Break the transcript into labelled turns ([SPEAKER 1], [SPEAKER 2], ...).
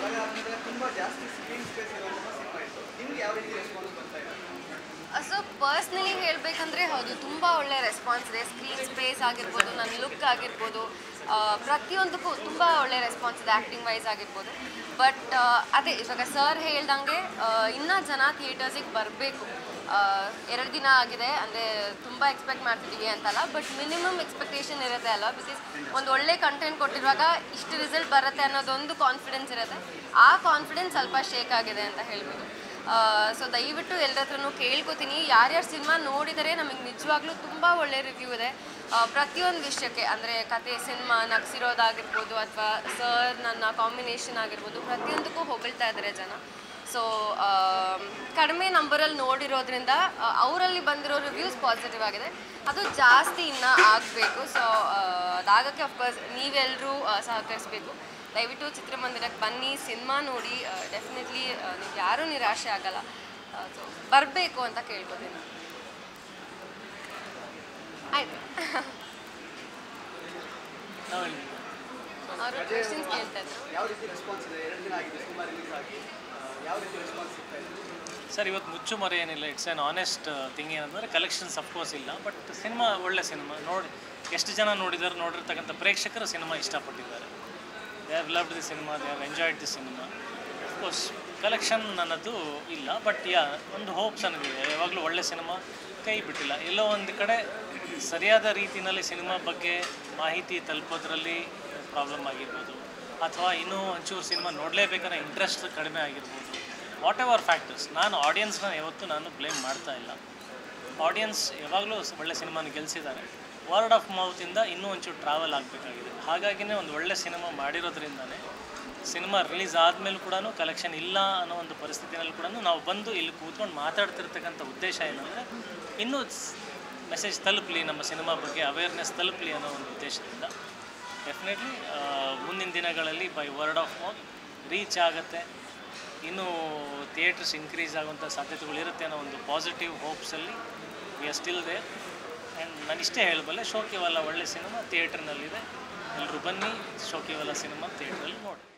[SPEAKER 1] ಒಳಗೆ ಹಾಕಿದ್ರೆ ತುಂಬಾ ಜಾಸ್ತಿ ಸ್ಕ್ರೀನ್ ಸ್ಪೇಸ್ ಇರುವಂತಹ ಸಿನಿಮಾ ಇತ್ತು ನಿಮ್ಗೆ ಯಾವ ರೀತಿ ರೆಸ್ಪಾನ್ಸ್ ಬರ್ತಾ ಇದೆ
[SPEAKER 2] ಸೊ ಪರ್ಸ್ನಲಿ ಹೇಳಬೇಕಂದ್ರೆ ಹೌದು ತುಂಬ ಒಳ್ಳೆ ರೆಸ್ಪಾನ್ಸ್ ಇದೆ ಸ್ಕ್ರೀನ್ ಸ್ಪೇಸ್ ಆಗಿರ್ಬೋದು ನನ್ನ ಲುಕ್ ಆಗಿರ್ಬೋದು ಆ, ಪ್ರತಿಯೊಂದಕ್ಕೂ ತುಂಬ ಒಳ್ಳೆ ರೆಸ್ಪಾನ್ಸ್ ಇದೆ ಆ್ಯಕ್ಟಿಂಗ್ ವೈಸ್ ಆಗಿರ್ಬೋದು ಬಟ್ ಅದೇ ಇವಾಗ ಸರ್ ಹೇಳ್ದಂಗೆ ಇನ್ನೂ ಜನ ಥಿಯೇಟರ್ಸಿಗೆ ಬರಬೇಕು ಎರಡು ದಿನ ಆಗಿದೆ ಅಂದರೆ ತುಂಬ ಎಕ್ಸ್ಪೆಕ್ಟ್ ಮಾಡ್ತಿದ್ದೀವಿ ಅಂತಲ್ಲ ಬಟ್ ಮಿನಿಮಮ್ ಎಕ್ಸ್ಪೆಕ್ಟೇಷನ್ ಇರುತ್ತೆ ಅಲ್ವಾ ಬಿಕಾಸ್ ಒಂದು ಒಳ್ಳೆ ಕಂಟೆಂಟ್ ಕೊಟ್ಟಿರುವಾಗ ಇಷ್ಟು ರಿಸಲ್ಟ್ ಬರುತ್ತೆ ಅನ್ನೋದೊಂದು ಕಾನ್ಫಿಡೆನ್ಸ್ ಇರುತ್ತೆ ಆ ಕಾನ್ಫಿಡೆನ್ಸ್ ಸ್ವಲ್ಪ ಶೇಕ್ ಆಗಿದೆ ಅಂತ ಹೇಳ್ಬೋದು ಸೊ ದಯವಿಟ್ಟು ಎಲ್ಲರ ಹತ್ರನೂ ಕೇಳ್ಕೊತೀನಿ ಯಾರ್ಯಾರು ಸಿನಿಮಾ ನೋಡಿದರೆ ನಮಗೆ ನಿಜವಾಗ್ಲೂ ತುಂಬ ಒಳ್ಳೆ ರಿವ್ಯೂ ಇದೆ ಆ, ಪ್ರತಿಯೊಂದು ವಿಷಯಕ್ಕೆ ಅಂದರೆ ಕತೆ ಸಿನಿಮಾ ನಗ್ಸಿರೋದಾಗಿರ್ಬೋದು ಅಥವಾ ಸರ್ ನನ್ನ ಕಾಂಬಿನೇಷನ್ ಆಗಿರ್ಬೋದು ಪ್ರತಿಯೊಂದಕ್ಕೂ ಹೊಗಳ್ತಾ ಇದ್ದಾರೆ ಜನ ಸೊ ಕಡಿಮೆ ನಂಬರಲ್ಲಿ ನೋಡಿರೋದ್ರಿಂದ ಆ, ಅವರಲ್ಲಿ ಬಂದಿರೋ ರಿವ್ಯೂಸ್ ಪಾಸಿಟಿವ್ ಆಗಿದೆ ಅದು ಜಾಸ್ತಿ ಇನ್ನೂ ಆಗಬೇಕು ಸೊ ಅದಾಗಕ್ಕೆ ಅಫ್ಕೋರ್ಸ್ ನೀವೆಲ್ಲರೂ ಸಹಕರಿಸಬೇಕು ದಯವಿಟ್ಟು ಚಿತ್ರಮಂದಿರಕ್ಕೆ ಬನ್ನಿ ಸಿನಿಮಾ ನೋಡಿ ಡೆಫಿನೆಟ್ಲಿ ನೀವು ಯಾರೂ ನಿರಾಶೆ ಆಗಲ್ಲ ಸೊ ಬರಬೇಕು ಅಂತ ಕೇಳ್ಕೊತೀನಿ ಆಯ್ತು ಅವರು ಕ್ವೆಶನ್ಸ್ ಕೇಳ್ತಾ ಇದ್ರು
[SPEAKER 1] ಯಾವ ರೀತಿ ರೆಸ್ಪಾನ್ಸ್ ಇದೆ ಎರಡು ದಿನ ಆಗಿದೆ ಸಿನಿಮಾ ರಿಲೀಸ್ ಆಗಿ ಆ, ಯಾವ ರೀತಿ ರೆಸ್ಪಾನ್ಸ್ ಸಿಗ್ತಾ ಇದೆ
[SPEAKER 3] ಸರ್ ಇವತ್ತು ಮುಚ್ಚು ಮರೆ ಏನಿಲ್ಲ ಇಟ್ಸ್ ಆನ್ ಆನೆಸ್ಟ್ ಥಿಂಗ್ ಏನಂದರೆ ಕಲೆಕ್ಷನ್ಸ್ ಅಫ್ಕೋರ್ಸ್ ಇಲ್ಲ ಬಟ್ ಸಿನಿಮಾ ಒಳ್ಳೆ ಸಿನಿಮಾ ನೋಡಿ ಎಷ್ಟು ಜನ ನೋಡಿದ್ದಾರೆ ನೋಡಿರ್ತಕ್ಕಂಥ ಪ್ರೇಕ್ಷಕರು ಸಿನಿಮಾ ಇಷ್ಟಪಟ್ಟಿದ್ದಾರೆ they have loved the cinema they have enjoyed the cinema of course collection ನನ್ನದು ಇಲ್ಲ ಬಟ್ ಯಾ ಒಂದು ಹೋಪ್ಸ್ ನನಗಿದೆ ಯಾವಾಗಲೂ ಒಳ್ಳೆ ಸಿನಿಮಾ ಕೈ ಬಿಟ್ಟಿಲ್ಲ ಎಲ್ಲೋ ಒಂದು ಕಡೆ ಸರಿಯಾದ ರೀತಿಯಲ್ಲಿ ಸಿನಿಮಾ ಬಗ್ಗೆ ಮಾಹಿತಿ ತಲುಪೋದ್ರಲ್ಲಿ ಪ್ರಾಬ್ಲಮ್ ಆಗಿರ್ಬೋದು ಅಥವಾ ಇನ್ನೂ ಒಂಚೂರು ಸಿನಿಮಾ ನೋಡಲೇಬೇಕನ್ನೋ ಇಂಟ್ರೆಸ್ಟ್ ಕಡಿಮೆ ಆಗಿರ್ಬೋದು ವಾಟ್ ಎವರ್ ಫ್ಯಾಕ್ಟರ್ಸ್ ನಾನು ಆಡಿಯನ್ಸ್ನ ಯಾವತ್ತೂ ನಾನು ಬ್ಲೇಮ್ ಮಾಡ್ತಾ ಇಲ್ಲ ಆಡಿಯನ್ಸ್ ಯಾವಾಗಲೂ ಒಳ್ಳೆ ಸಿನಿಮಾನ ಗೆಲ್ಲಿಸಿದ್ದಾರೆ ವರ್ಡ್ ಆಫ್ ಮೌತಿಂದ ಇನ್ನೂ ಒಂಚೂರು ಟ್ರಾವೆಲ್ ಆಗಬೇಕಾಗಿದೆ ಹಾಗಾಗಿನೇ ಒಂದು ಒಳ್ಳೆ ಸಿನಿಮಾ ಮಾಡಿರೋದ್ರಿಂದನೇ ಸಿನಿಮಾ ರಿಲೀಸ್ ಆದಮೇಲೂ ಕೂಡ ಕಲೆಕ್ಷನ್ ಇಲ್ಲ ಅನ್ನೋ ಒಂದು ಪರಿಸ್ಥಿತಿನಲ್ಲಿ ಕೂಡ ನಾವು ಬಂದು ಇಲ್ಲಿ ಕೂತ್ಕೊಂಡು ಮಾತಾಡ್ತಿರ್ತಕ್ಕಂಥ ಉದ್ದೇಶ ಏನಂದರೆ ಇನ್ನೂ ಮೆಸೇಜ್ ತಲುಪಲಿ ನಮ್ಮ ಸಿನಿಮಾ ಬಗ್ಗೆ ಅವೇರ್ನೆಸ್ ತಲುಪಲಿ ಅನ್ನೋ ಒಂದು ಉದ್ದೇಶದಿಂದ ಡೆಫಿನೆಟ್ಲಿ ಮುಂದಿನ ದಿನಗಳಲ್ಲಿ by word of mouth reach ಆಗುತ್ತೆ ಇನ್ನೂ ಥಿಯೇಟರ್ಸ್ ಇನ್ಕ್ರೀಸ್ ಆಗುವಂಥ ಸಾಧ್ಯತೆಗಳಿರುತ್ತೆ ಅನ್ನೋ ಒಂದು ಪಾಸಿಟಿವ್ ಹೋಪ್ಸಲ್ಲಿ we are still there and ನಾನು ಇಷ್ಟೇ ಹೇಳಬಲ್ಲೆ ಶೋಕಿವಾಲ ಒಳ್ಳೆ ಸಿನಿಮಾ ಥಿಯೇಟ್ರ್ನಲ್ಲಿದೆ ಎಲ್ಲರೂ ಬನ್ನಿ ಶೋಕಿವಾಲ ಸಿನಿಮಾ ಥಿಯೇಟ್ರಲ್ಲಿ ನೋಡಿ